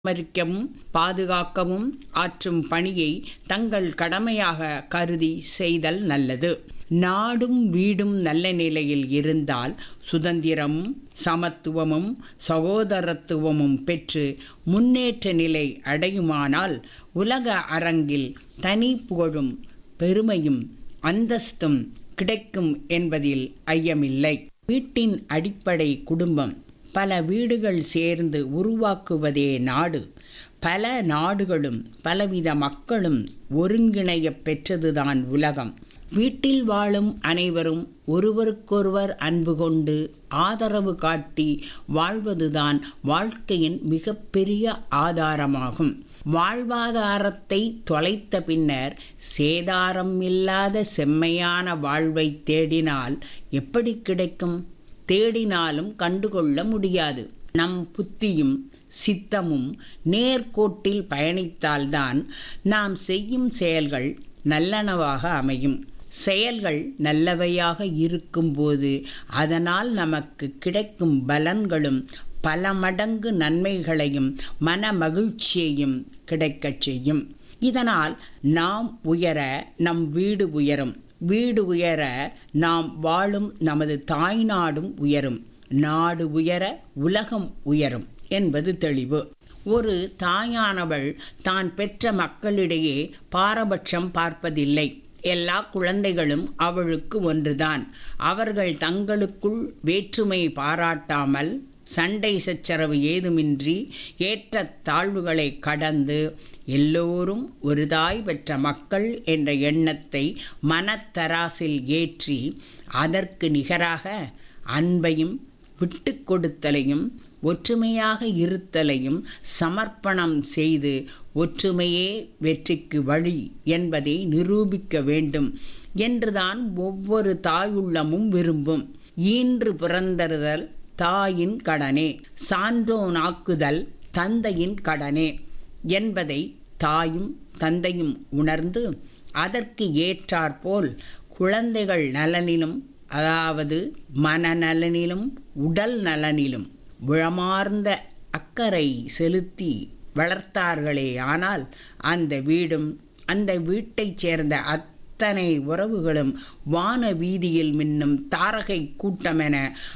பராமரிக்கவும் பாதுகாக்கவும் ஆற்றும் பணியை தங்கள் கடமையாக கருதி செய்தல் நல்லது நாடும் வீடும் நல்ல நிலையில் இருந்தால் சுதந்திரமும் சமத்துவமும் சகோதரத்துவமும் பெற்று முன்னேற்ற நிலை அடையுமானால் உலக அரங்கில் தனி புகழும் பெருமையும் அந்தஸ்தும் கிடைக்கும் என்பதில் ஐயமில்லை வீட்டின் அடிப்படை குடும்பம் பல வீடுகள் சேர்ந்து உருவாக்குவதே நாடு பல நாடுகளும் பலவித மக்களும் ஒருங்கிணைய பெற்றதுதான் உலகம் வீட்டில் வாழும் அனைவரும் ஒருவருக்கொருவர் அன்பு கொண்டு ஆதரவு காட்டி வாழ்வதுதான் வாழ்க்கையின் மிகப்பெரிய ஆதாரமாகும் வாழ்வாதாரத்தை தொலைத்த பின்னர் சேதாரம் இல்லாத செம்மையான வாழ்வை தேடினால் எப்படி கிடைக்கும் தேடினாலும் கண்டுகொள்ள முடியாது நம் புத்தியும் சித்தமும் நேர்கோட்டில் பயணித்தால்தான் நாம் செய்யும் செயல்கள் நல்லனவாக அமையும் செயல்கள் நல்லவையாக இருக்கும்போது அதனால் நமக்கு கிடைக்கும் பலன்களும் பல மடங்கு நன்மைகளையும் மன மகிழ்ச்சியையும் கிடைக்கச் செய்யும் இதனால் நாம் உயர நம் வீடு உயரும் வீடு உயர நாம் வாழும் நமது தாய்நாடும் உயரும் நாடு உயர உலகம் உயரும் என்பது தெளிவு ஒரு தாயானவள் தான் பெற்ற மக்களிடையே பாரபட்சம் பார்ப்பதில்லை எல்லா குழந்தைகளும் அவளுக்கு ஒன்றுதான் அவர்கள் தங்களுக்குள் வேற்றுமை பாராட்டாமல் சண்டை சச்சரவு ஏதுமின்றி ஏற்ற தாழ்வுகளை கடந்து எல்லோரும் ஒரு தாய் பெற்ற மக்கள் என்ற எண்ணத்தை மனத்தராசில் ஏற்றி அதற்கு நிகராக அன்பையும் விட்டு கொடுத்தலையும் ஒற்றுமையாக இருத்தலையும் சமர்ப்பணம் செய்து ஒற்றுமையே வெற்றிக்கு வழி என்பதை நிரூபிக்க வேண்டும் என்றுதான் ஒவ்வொரு தாயுள்ளமும் விரும்பும் ஈன்று பிறந்தறுதல் தாயின் கடனே சான்றோனாக்குதல் தந்தையின் கடனே என்பதை தாயும் தந்தையும் உணர்ந்து அதற்கு ஏற்றாற்போல் குழந்தைகள் நலனிலும் அதாவது மனநலனிலும் உடல் நலனிலும் உளமார்ந்த அக்கறை செலுத்தி வளர்த்தார்களே ஆனால் அந்த வீடும் அந்த வீட்டைச் சேர்ந்த அத்தனை உறவுகளும் வான வீதியில் மின்னும் தாரகை கூட்டமென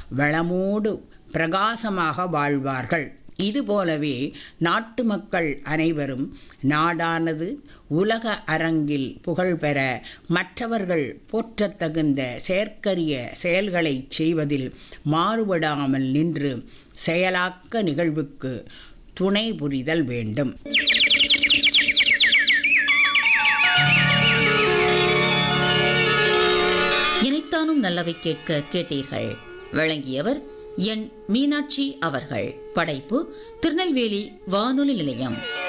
வளமோடு பிரகாசமாக வாழ்வார்கள் இதுபோலவே நாட்டு மக்கள் அனைவரும் நாடானது உலக அரங்கில் புகழ்பெற மற்றவர்கள் போற்றத்தகுந்த செயற்கரிய செயல்களை செய்வதில் மாறுபடாமல் நின்று செயலாக்க நிகழ்வுக்கு துணை புரிதல் வேண்டும் இனித்தானும் நல்லவை கேட்க கேட்டீர்கள் வழங்கியவர் என் மீனாட்சி அவர்கள் படைப்பு திருநெல்வேலி வானொலி நிலையம்